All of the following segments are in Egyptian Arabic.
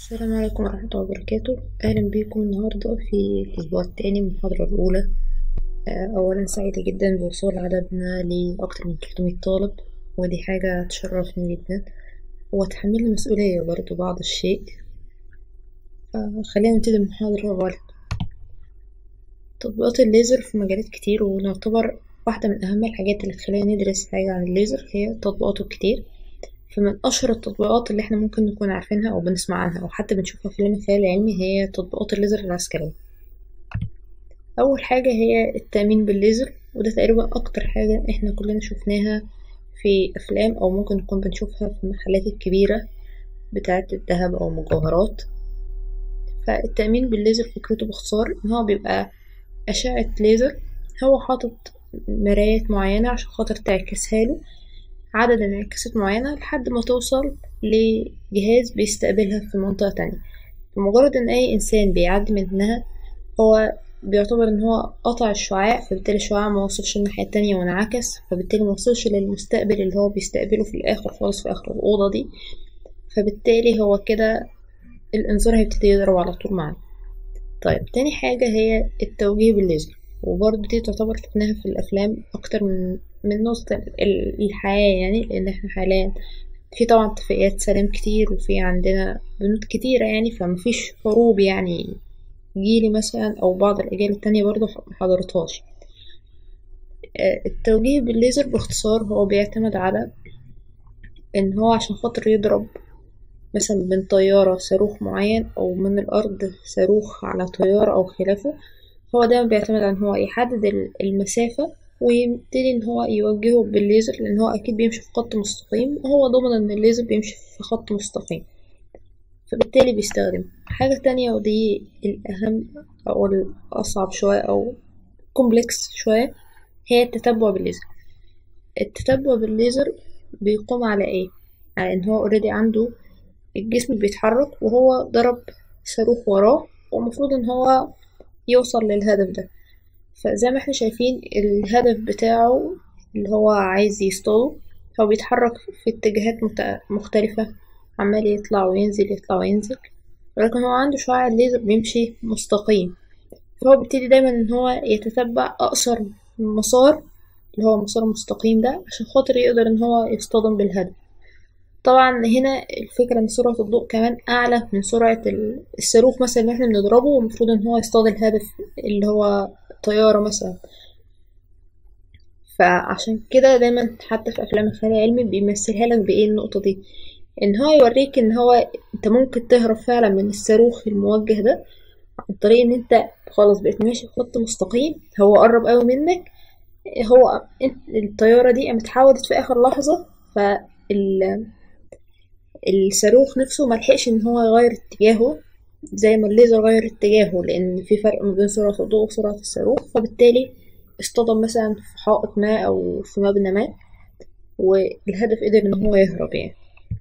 السلام عليكم ورحمة الله وبركاته أهلا بيكم النهاردة في الأسبوع التاني من المحاضرة الأولى آه، أولا سعيدة جدا بوصول عددنا لأكتر من 300 طالب ودي حاجة تشرفني جدا وتحملني مسؤولية برضو بعض الشيء خلينا نبتدي المحاضرة أولا تطبيقات الليزر في مجالات كتير ونعتبر واحدة من أهم الحاجات اللي تخلينا ندرس حاجة عن الليزر هي تطبيقاته الكتير فمن أشهر التطبيقات اللي احنا ممكن نكون عارفينها أو بنسمع عنها أو حتى بنشوفها في فيلم الخيال العلمي هي تطبيقات الليزر العسكرية أول حاجة هي التأمين بالليزر وده تقريبا أكتر حاجة احنا كلنا شفناها في أفلام أو ممكن نكون بنشوفها في المحلات الكبيرة بتاعة الذهب أو المجوهرات فالتأمين بالليزر فكرته باختصار إن هو بيبقى أشعة ليزر هو حاطط مرايات معينة عشان خاطر تعكسها له عدد انعكاسات معينة لحد ما توصل لجهاز بيستقبلها في منطقة تانية بمجرد ان اي انسان بيعدي منها هو بيعتبر ان هو قطع الشعاع فبالتالي الشعاع ما وصلش الناحية التانية وانعكس فبالتالي ما وصلش للمستقبل اللي هو بيستقبله في الاخر خالص في اخر الاوضة دي فبالتالي هو كده الانذار هيبتدي يضرب على طول معاه طيب تاني حاجة هي التوجيه بالليزر وبرضه دي تعتبر شفناها في الأفلام أكتر من من نقطة الحياة يعني لأن احنا حاليا في طبعا اتفاقيات سلام كتير وفي عندنا بنود كتيرة يعني فمفيش حروب يعني جيلي مثلا أو بعض الأجيال التانية برضه محضرتهاش التوجيه بالليزر باختصار هو بيعتمد على إن هو عشان خاطر يضرب مثلا من طيارة صاروخ معين أو من الأرض صاروخ على طيارة أو خلافه هو دايما بيعتمد على إن هو يحدد المسافة ويبتدي إن هو يوجهه بالليزر لأن هو أكيد بيمشي في خط مستقيم وهو ضمن إن الليزر بيمشي في خط مستقيم فبالتالي بيستخدم حاجة تانية ودي الأهم أو الأصعب شوية أو كومبلكس شوية هي التتبع بالليزر التتبع بالليزر بيقوم على ايه على ان هو اوريدي عنده الجسم بيتحرك وهو ضرب صاروخ وراه ومفروض ان هو يوصل للهدف ده فزي ما احنا شايفين الهدف بتاعه اللي هو عايز يصطاده هو بيتحرك في اتجاهات مختلفة عمال يطلع وينزل يطلع وينزل ولكن هو عنده شعاع الليزر بيمشي مستقيم فهو بيبتدي دايما ان هو يتتبع اقصر مسار اللي هو المسار المستقيم ده عشان خاطر يقدر ان هو يصطدم بالهدف طبعا هنا الفكرة ان سرعة الضوء كمان اعلى من سرعة الصاروخ مثلا اللي احنا بنضربه والمفروض ان هو يصطاد الهدف اللي هو طيارة مثلا فعشان كده دايما حتى في افلام الخيال العلمي بيمثلها لك بايه النقطة دي ان هو يوريك ان هو انت ممكن تهرب فعلا من الصاروخ الموجه ده عن طريق ان انت خلاص بقيت ماشي في خط مستقيم هو قرب قوي منك هو الطيارة دي قامت حاولت في اخر لحظة فال الصاروخ نفسه ملحقش ان هو يغير اتجاهه زي ما الليزر غير اتجاهه لان في فرق ما بين سرعة الضوء وسرعة الصاروخ فبالتالي اصطدم مثلا في حائط ما او في مبنى ما والهدف قدر ان هو يهرب يعني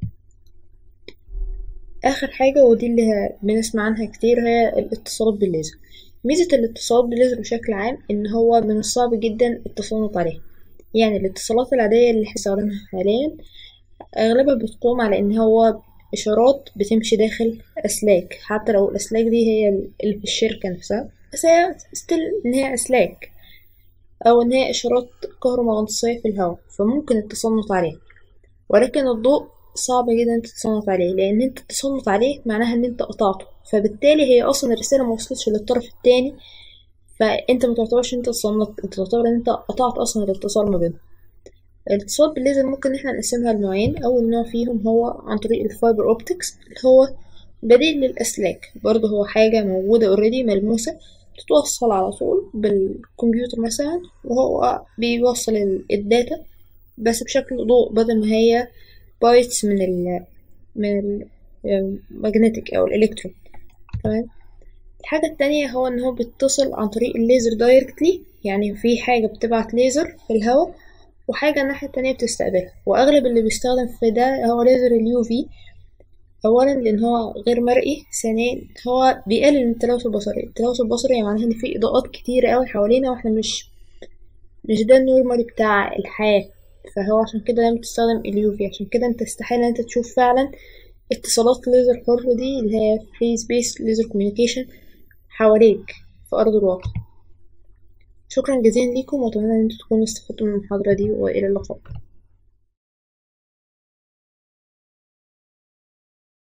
اخر حاجة ودي اللي بنسمع عنها كتير هي الاتصالات بالليزر ميزة الاتصالات بالليزر بشكل عام ان هو من الصعب جدا التصنت عليه يعني الاتصالات العادية اللي احنا بنستخدمها حاليا اغلبها بتقوم على ان هو اشارات بتمشي داخل اسلاك حتى لو الاسلاك دي هي اللي في الشركة نفسها بس هي ستيل ان هي اسلاك او ان هي اشارات كهرومغناطيسية في الهواء فممكن التصنت عليه ولكن الضوء صعب جدا انت تصنت عليه لان انت تصنت عليه معناها ان انت قطعته فبالتالي هي اصلا الرسالة ما وصلتش للطرف التاني فانت ما تعتبرش انت تصنت انت تعتبر ان انت قطعت اصلا الاتصال ما بينهم الاتصال بالليزر ممكن احنا نقسمها لنوعين اول نوع فيهم هو عن طريق الفايبر اوبتكس اللي هو بديل للاسلاك برضه هو حاجة موجودة اوريدي ملموسة بتتوصل على طول بالكمبيوتر مثلا وهو بيوصل الداتا بس بشكل ضوء بدل ما هي بايتس من ال من المagnetic او الالكترون تمام الحاجة التانية هو ان هو بيتصل عن طريق الليزر دايركتلي يعني في حاجة بتبعت ليزر في الهواء وحاجة الناحية التانية بتستقبلها واغلب اللي بيستخدم في ده هو ليزر اليو في اولا لان هو غير مرئي ثانيا هو بيقلل من التلوث البصري التلوث البصري معناه ان في اضاءات كتير قوي حوالينا واحنا مش مش ده النورمال بتاع الحياة فهو عشان كده دايما بتستخدم اليوفي عشان كده انت استحيل ان انت تشوف فعلا اتصالات ليزر حر دي اللي هي free space laser communication حواليك في أرض الواقع شكرا جزيلا ليكم وأتمنى إن انتوا تكونوا استفدتوا من المحاضرة دي وإلى اللقاء